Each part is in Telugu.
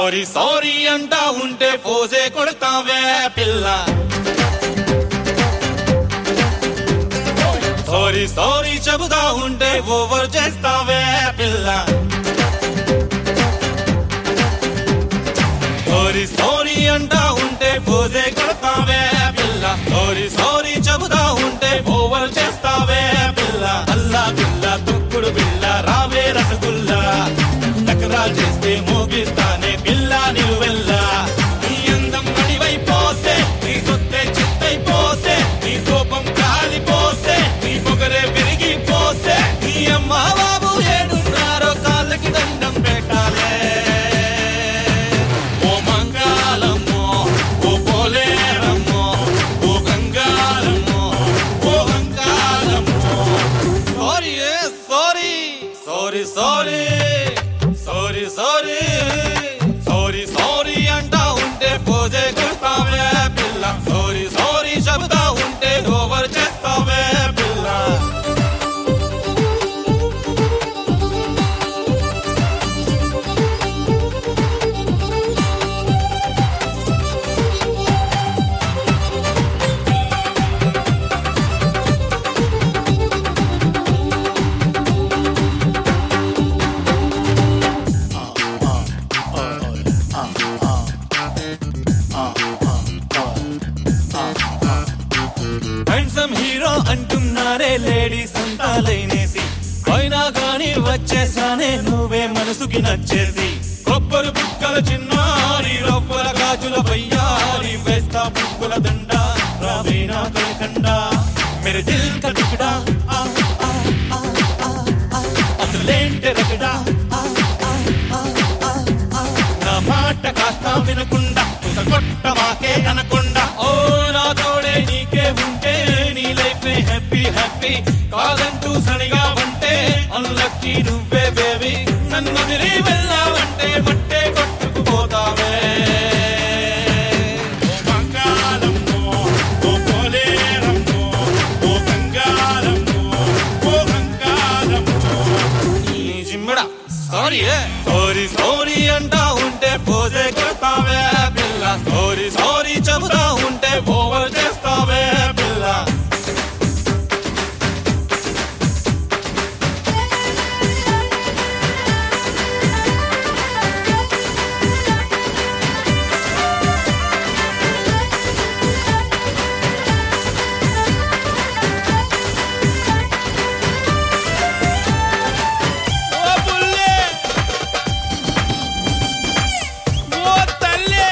సారీ సారీ అంటా ఉంటే పోసే కొడతావే పిల్ల సారీ సారీ చెబుతా ఉంటే ఓవర్ చేస్తావే పిల్ల సారీ సారీ అంటా ఉంటే పోసే కొడతావే పిల్ల సారీ సారీ చెబుతా ఉంటే ఓవర్ చేస్తావే పిల్ల అల్లా పిల్ల తొక్కుడు పిల్ల రావే రసగుల్లా టకరా చేస్తే మోగిస్తానే పిల్ల నిలువెల్లా నీ అందం అడివైపోతే నీ సొత్తే చిత్తైపోతే నీ కోపం కాలిపోతే నీ పొగరే విరిగిపోతే నీ అమ్మ బాబు ఏడున్నారో కాళ్ళకి దండం పెట్టాలే ఓ మంగాళమ్మో ఓ పోలేరమ్మో ఓ గంగారమ్మో ఓ హంకారమ్మో sorry sorry sorry sorry sorry sorry sorry sorry అంటా ఉంటే పోజే కొడతావే పిల్ల సారీ సారీ చెబుతా ఉంటే ఓవర్ చేస్తావే పిల్ల హ్యాండ్సమ్ హీరో అంటున్నారే లేడీస్ అంతా లైనేసి అయినా కానీ వచ్చేసానే నువ్వే మనసుకి నచ్చేసి కొబ్బరి బుక్కల చిన్నారి రవ్వల గాజుల బయ్యారి వేస్తా బుక్కుల దండ రావేనా కలకండ మెరే దిల్ కా టుకడా ఆ, ఆ, ఆ, ఆ, ఆ, అసలేంటి రగడా ఆ, ఆ, ఆ, ఆ, ఆ, నా మాట కాస్త వినకుండా కొట్ట మాకే అనకుండా ఓ నా తోడే నీకే ఉంటే నీ లైఫ్ హ్యాపీ హ్యాపీ కాదంటూ సరిగా ఉంటే అల్లకి నువ్వే బేబీ నన్ను వదిలి వెళ్ళావంటే మట్టే కొట్టుకుపోతావే ఓ బంగాళమ్మో, ఓ పోలేరమ్మో, ఓ బంగాళమ్మో, ఓ బంగాళమ్మో. ఈ జిమ్మడా సారీ సారీ సారీ అంటా ఉంటే పోసే కొడతావే పిల్ల సారీ సారీ చెబుతా ఉంటే ఓవర్ చేస్తావే పిల్ల ఓ బుల్లే ఓ తల్లే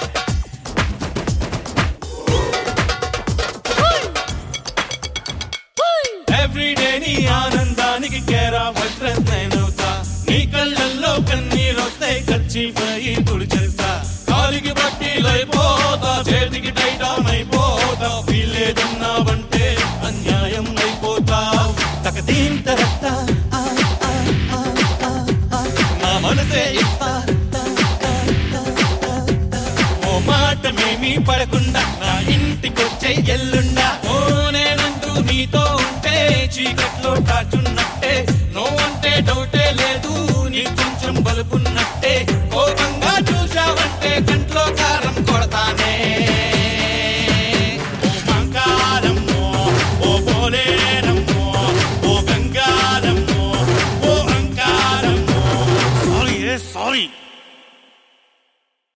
ఎవ్రీడే నీ ఆనందానికి కేరా వడ్రస్ నేనవుతా నీ కళ్ళల్లో కన్నీరొస్తే ఖర్చీ పోయి తుడిచేస్తా కాలికి బట్టి లైపోతా చేతికి టైటాన్ అయిపోతా వీల్లేదన్నావంటే అన్యాయం అయిపోతా తకదీం తరత్త ఆ, ఆ, ఆ, ఆ, ఆ, నా మనసే ఇస్తా ఓ మాట మేమీ పడకుండా నా ఇంటికొచ్చే ఎల్లుండా ఓ నేనంటూ నీతో ఉంటే చీకట్లో టాచున్నట్టే నో అంటే డౌటే లేదు నీ కొంచెం బలుపున్న